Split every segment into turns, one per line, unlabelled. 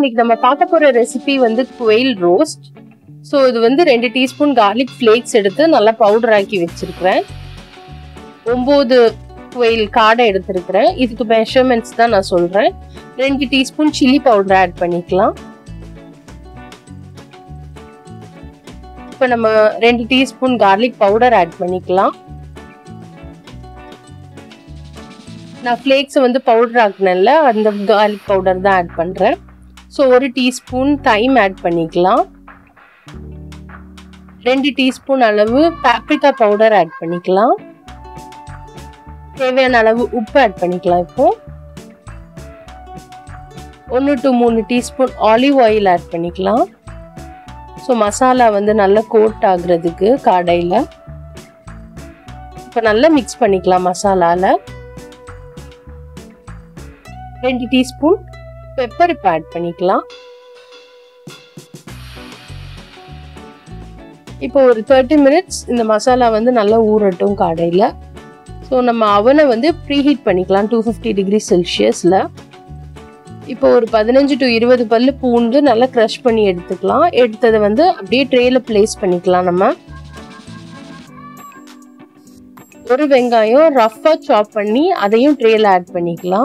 இன்னைக்கு நம்ம பார்க்க போற ரெசிபி வந்து குவெயில் ரோஸ்ட் ஸோ இது வந்து ரெண்டு டீஸ்பூன் கார்லிக் ஃப்ளேக்ஸ் எடுத்து நல்லா பவுடர் ஆக்கி வச்சிருக்கிறேன் ஒம்பது குவெயில் காடை எடுத்திருக்கிறேன் இதுக்கு மெஷர்மெண்ட்ஸ் தான் நான் சொல்றேன் ரெண்டு டீஸ்பூன் சில்லி பவுடர் ஆட் பண்ணிக்கலாம் இப்போ நம்ம ரெண்டு டீஸ்பூன் கார்லிக் பவுடர் ஆட் பண்ணிக்கலாம் நான் ஃப்ளேக்ஸை வந்து பவுடர் ஆக்குனேன்ல அந்த கார்லிக் பவுடர் தான் ஆட் பண்ணுறேன் ஸோ ஒரு டீஸ்பூன் தைம் ஆட் பண்ணிக்கலாம் ரெண்டு டீஸ்பூன் அளவு பாப்ரிகா பவுடர் ஆட் பண்ணிக்கலாம் தேவையான அளவு உப்பு ஆட் பண்ணிக்கலாம் இப்போ ஒன்று டு மூணு டீஸ்பூன் ஆலிவ் ஆயில் ஆட் பண்ணிக்கலாம் ஸோ மசாலா வந்து நல்லா கோட் ஆகுறதுக்கு கடையில் இப்போ நல்லா மிக்ஸ் பண்ணிக்கலாம் மசாலாவில் ரெண்டு டீஸ்பூன் பெப்பர் இப்போ ஆட் பண்ணிக்கலாம் இப்போ ஒரு தேர்ட்டி மினிட்ஸ் இந்த மசாலா வந்து நல்லா ஊறட்டும் கடையில் ஸோ நம்ம அவனை வந்து ப்ரீஹீட் பண்ணிக்கலாம் டூ ஃபிஃப்டி டிகிரி செல்சியஸில் இப்போ ஒரு பதினஞ்சு டு இருபது பல்லு பூண்டு நல்லா க்ரஷ் பண்ணி எடுத்துக்கலாம் எடுத்ததை வந்து அப்படியே ட்ரேல பிளேஸ் பண்ணிக்கலாம் நம்ம ஒரு வெங்காயம் ரஃப்பாக சாப் பண்ணி அதையும் ட்ரேல ஆட் பண்ணிக்கலாம்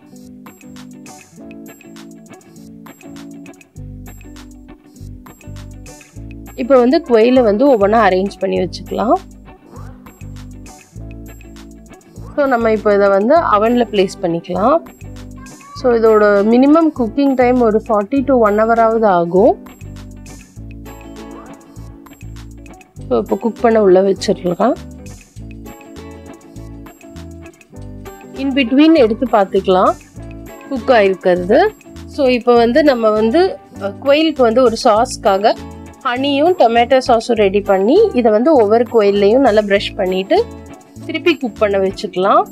இப்போ வந்து குவையில வந்து ஒவ்வொன்றா அரேஞ்ச் பண்ணி வச்சுக்கலாம் ஸோ நம்ம இப்போ இதை வந்து அவனில் ப்ளேஸ் பண்ணிக்கலாம் ஸோ இதோட மினிமம் குக்கிங் டைம் ஒரு ஃபார்ட்டி டு ஒன் ஹவராவது ஆகும் ஸோ இப்போ குக் பண்ண உள்ள வச்சிடலாம் இன் பிட்வீன் எடுத்து பார்த்துக்கலாம் குக் ஆகிருக்கிறது ஸோ இப்போ வந்து நம்ம வந்து குயிலுக்கு வந்து ஒரு சாஸ்க்காக ஹனியும் டொமேட்டோ சாஸும் ரெடி பண்ணி இதை வந்து ஒவ்வொரு கோயில்லையும் நல்லா ப்ரஷ் பண்ணிட்டு திருப்பி குக் பண்ண வச்சுக்கலாம்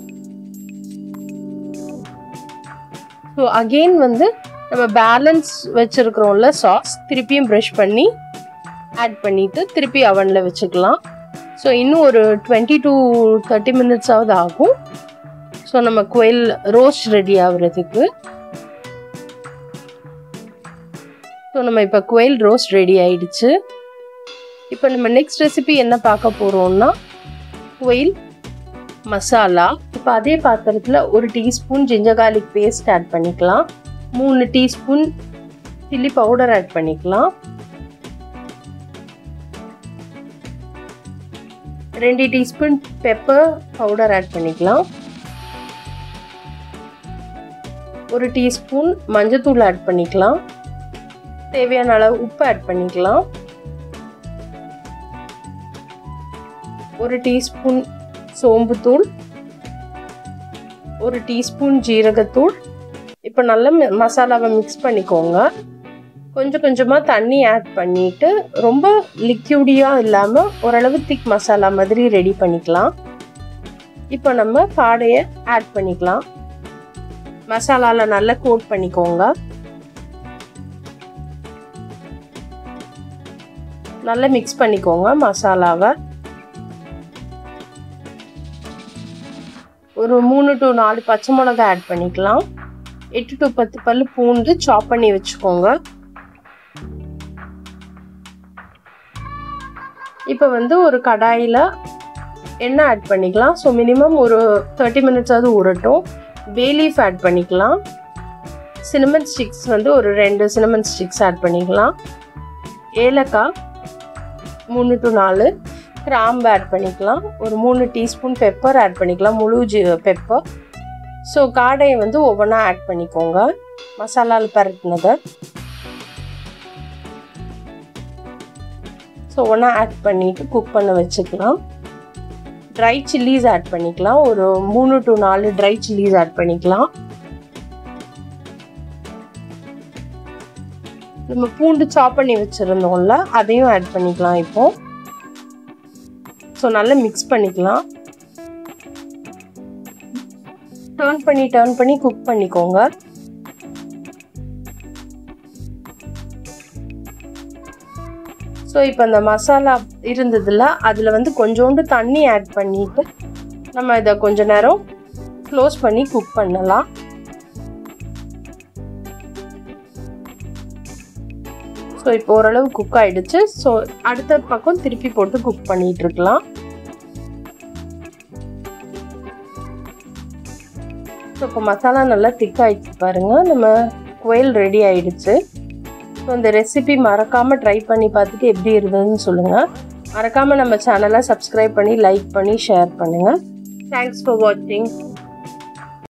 ஸோ அகெயின் வந்து நம்ம பேலன்ஸ் வச்சுருக்கிறோம்ல சாஸ் திருப்பியும் ப்ரஷ் பண்ணி ஆட் பண்ணிவிட்டு திருப்பி அவனில் வச்சுக்கலாம் ஸோ இன்னும் ஒரு டுவெண்ட்டி டு தேர்ட்டி மினிட்ஸாவது ஆகும் ஸோ நம்ம கோயில் ரோஸ்ட் ரெடி ஆகுறதுக்கு ஸோ நம்ம இப்போ குவைல் ரோஸ்ட் ரெடி ஆயிடுச்சு இப்போ நம்ம நெக்ஸ்ட் ரெசிபி என்ன பார்க்க போகிறோம்னா குவைல் மசாலா இப்போ அதே பாத்திரத்தில் ஒரு teaspoon ginger garlic paste add பண்ணிக்கலாம் மூணு டீஸ்பூன் சில்லி பவுடர் ஆட் பண்ணிக்கலாம் ரெண்டு டீஸ்பூன் பெப்பர் பவுடர் ஆட் பண்ணிக்கலாம் ஒரு டீஸ்பூன் மஞ்சத்தூள் ஆட் பண்ணிக்கலாம் தேவையான அளவு உப்பு ஆட் பண்ணிக்கலாம் ஒரு டீஸ்பூன் சோம்புத்தூள் ஒரு டீஸ்பூன் ஜீரகத்தூள் இப்போ நல்லா மசாலாவை மிக்ஸ் பண்ணிக்கோங்க கொஞ்சம் கொஞ்சமாக தண்ணி ஆட் பண்ணிட்டு ரொம்ப லிக்யூடியாக இல்லாமல் ஓரளவு திக் மசாலா மாதிரி ரெடி பண்ணிக்கலாம் இப்போ நம்ம காடையை ஆட் பண்ணிக்கலாம் மசாலாவில் நல்லா கோட் பண்ணிக்கோங்க நல்லா மிக்ஸ் பண்ணிக்கோங்க மசாலாவை ஒரு மூணு டு நாலு பச்சை மிளகா ஆட் பண்ணிக்கலாம் எட்டு டு பத்து பல்லு பூண்டு சாப் பண்ணி வச்சுக்கோங்க இப்போ வந்து ஒரு கடாயில் எண்ணெய் ஆட் பண்ணிக்கலாம் ஸோ மினிமம் ஒரு தேர்ட்டி மினிட்ஸாவது ஊறட்டும் பேலீஃப் ஆட் பண்ணிக்கலாம் சினமன் ஸ்டிக்ஸ் வந்து ஒரு ரெண்டு சினமன் ஸ்டிக்ஸ் ஆட் பண்ணிக்கலாம் ஏலக்காய் மூணு டு நாலு கிராம்பு ஆட் பண்ணிக்கலாம் ஒரு மூணு டீஸ்பூன் பெப்பர் ஆட் பண்ணிக்கலாம் முழு ஜி பெப்பர் ஸோ காடையை வந்து ஒவ்வொன்றா ஆட் பண்ணிக்கோங்க மசாலாவில் பரட்டினதை ஸோ ஒன்றா ஆட் பண்ணிவிட்டு குக் பண்ண வச்சுக்கலாம் ட்ரை சில்லிஸ் ஆட் பண்ணிக்கலாம் ஒரு மூணு டு நாலு ட்ரை சில்லிஸ் ஆட் பண்ணிக்கலாம் நம்ம பூண்டு சாப் பண்ணி வச்சுருந்தோம்ல அதையும் ஆட் பண்ணிக்கலாம் இப்போ ஸோ நல்லா மிக்ஸ் பண்ணிக்கலாம் டேர்ன் பண்ணி டேர்ன் பண்ணி குக் பண்ணிக்கோங்க ஸோ இப்போ இந்த மசாலா இருந்ததில் அதில் வந்து கொஞ்சோண்டு தண்ணி ஆட் பண்ணிட்டு நம்ம இதை கொஞ்ச நேரம் க்ளோஸ் பண்ணி குக் பண்ணலாம் ஸோ இப்போ ஓரளவு குக் ஆகிடுச்சு ஸோ அடுத்த பக்கம் திருப்பி போட்டு குக் பண்ணிகிட்டு இருக்கலாம் ஸோ இப்போ மசாலா நல்லா திக் ஆகிடுச்சு பாருங்கள் நம்ம குயல் ரெடி ஆகிடுச்சு ஸோ இந்த ரெசிபி மறக்காமல் ட்ரை பண்ணி பார்த்துட்டு எப்படி இருந்ததுன்னு சொல்லுங்கள் மறக்காமல் நம்ம சேனலை சப்ஸ்கிரைப் பண்ணி லைக் பண்ணி ஷேர் பண்ணுங்கள் தேங்க்ஸ் ஃபார் வாட்சிங்